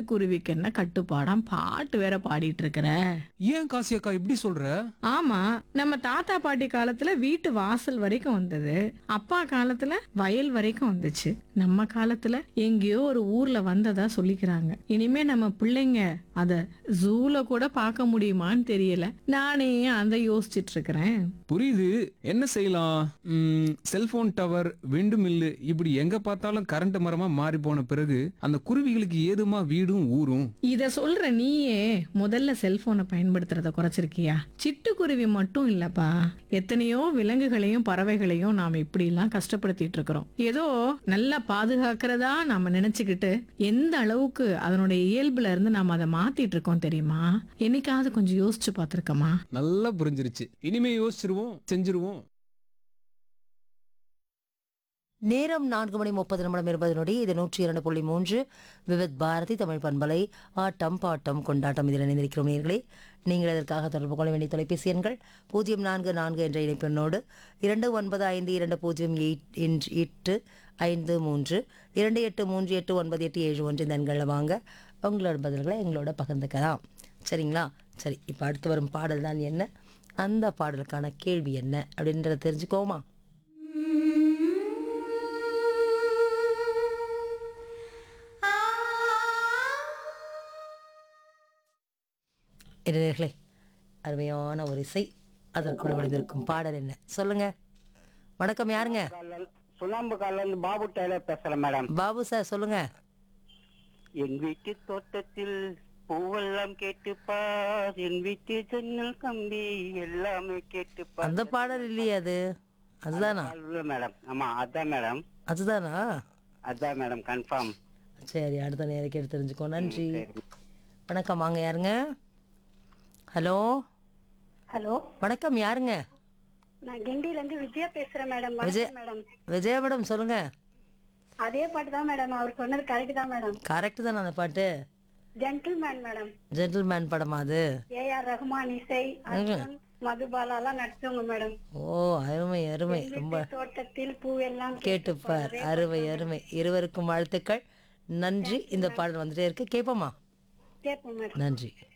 சிட்டுக்குருவிக்கு என்ன கட்டுப்பாடாம் பாட்டு வேற பாடிட்டு இருக்கிற ஏன் காசி அக்கா இப்படி சொல்ற ஆமா நம்ம தாத்தா பாட்டி காலத்துல வீட்டு வாசல் வரைக்கும் வந்தது அப்பா காலத்துல வயல் வரைக்கும் வந்துச்சு நம்ம காலத்துல எங்கேயோ ஒரு ஊர்ல வந்ததா சொல்லிக்கிறாங்க இனிமே நம்ம பிள்ளைங்க அத ஜூல கூட பார்க்க முடியுமான்னு தெரியல நானே அதை யோசிச்சிட்டு இருக்கிறேன் புரியுது என்ன செய்யலாம் ம், செல்போன் டவர் விண்டு மில்லு இப்படி எங்க பார்த்தாலும் கரண்ட் மரமா மாறி போன பிறகு அந்த குருவிகளுக்கு ஏதுமா வீடும் ஊரும் இத சொல்ற நீயே முதல்ல செல்போனை பயன்படுத்துறத குறைச்சிருக்கியா சிட்டுக்குருவி மட்டும் இல்லப்பா எத்தனையோ விலங்குகளையும் பறவைகளையும் நாம இப்படி எல்லாம் கஷ்டப்படுத்திட்டு இருக்கிறோம் ஏதோ நல்லா பாதுகாக்கிறதா நாம நினைச்சுக்கிட்டு எந்த அளவுக்கு அதனுடைய இயல்புல இருந்து நாம அதை மாத்திட்டு இருக்கோம் தெரியுமா என்னைக்காவது கொஞ்சம் யோசிச்சு பார்த்திருக்கமா நல்லா புரிஞ்சிருச்சு இனிமே யோசிச்சிருவோம் செஞ்சிருவோம் நேரம் நான்கு மணி முப்பது நிமிடம் இருபது நொடி இது நூற்றி இரண்டு புள்ளி மூன்று விவித் பாரதி தமிழ் பண்பலை ஆட்டம் பாட்டம் கொண்டாட்டம் இதில் இணைந்திருக்கிறோம் நேர்களே நீங்கள் இதற்காக தொடர்பு கொள்ள வேண்டிய தொலைபேசி எண்கள் பூஜ்ஜியம் நான்கு நான்கு என்ற இணைப்பெண்ணோடு இரண்டு ஒன்பது ஐந்து இரண்டு பூஜ்ஜியம் எயிட் இன்று எட்டு ஐந்து மூன்று இரண்டு எட்டு மூன்று எட்டு ஒன்பது எட்டு ஏழு ஒன்று இந்த எண்களில் வாங்க உங்களோட பதில்களை எங்களோட பகிர்ந்துக்கலாம் சரிங்களா சரி இப்போ அடுத்து வரும் பாடல் தான் என்ன அந்த பாடலுக்கான கேள்வி என்ன அப்படின்றத தெரிஞ்சுக்கோமா இளைஞர்களே அருமையான ஒரு இசை அதற்குள் விளைந்திருக்கும் பாடல் என்ன சொல்லுங்க வணக்கம் யாருங்க காலல் சுண்ணாம்பு காலில் இருந்து பாபு டெய்லர் பேசுறேன் மேடம் பாபு சார் சொல்லுங்க என் வீட்டு தோட்டத்தில் பூவெல்லாம் கேட்டுப்பார் என் வீட்டு ஜன்னல் கம்பி எல்லாமே கேட்டுப்பார் அந்த பாடல் இல்லையே அது அதுதானா மேடம் ஆமா அதான் மேடம் அதுதானா அதான் மேடம் கன்ஃபார்ம் சரி அடுத்த நேரம் கேட்டு தெரிஞ்சுக்கோ நன்றி வணக்கம் வாங்க யாருங்க ஹலோ ஹலோ வணக்கம் யாருங்க நான் கிண்டில இருந்து விஜயா பேசுறேன் மேடம் விஜய் வணக்கம் மேடம் விஜயா மேடம் சொல்லுங்க அதே பாட்டு தான் மேடம் அவர் சொன்னது கரெக்ட் தான் மேடம் கரெக்ட் தானே அந்த பாட்டு ஜென்டில்மேன் மேடம் ஜென்டில்மேன் படமா அது ஏஆர் ரஹ்மான் இசை அர்ஜுன் மதுபாலா எல்லாம் நடிச்சவங்க மேடம் ஓ அருமை அருமை ரொம்ப தோட்டத்தில் பூவெல்லாம் கேட்டுப்பார் அருமை அருமை இருவருக்கும் வாழ்த்துக்கள் நன்றி இந்த பாடல் வந்துட்டே இருக்கு கேட்போமா கேட்போம் மேடம் நன்றி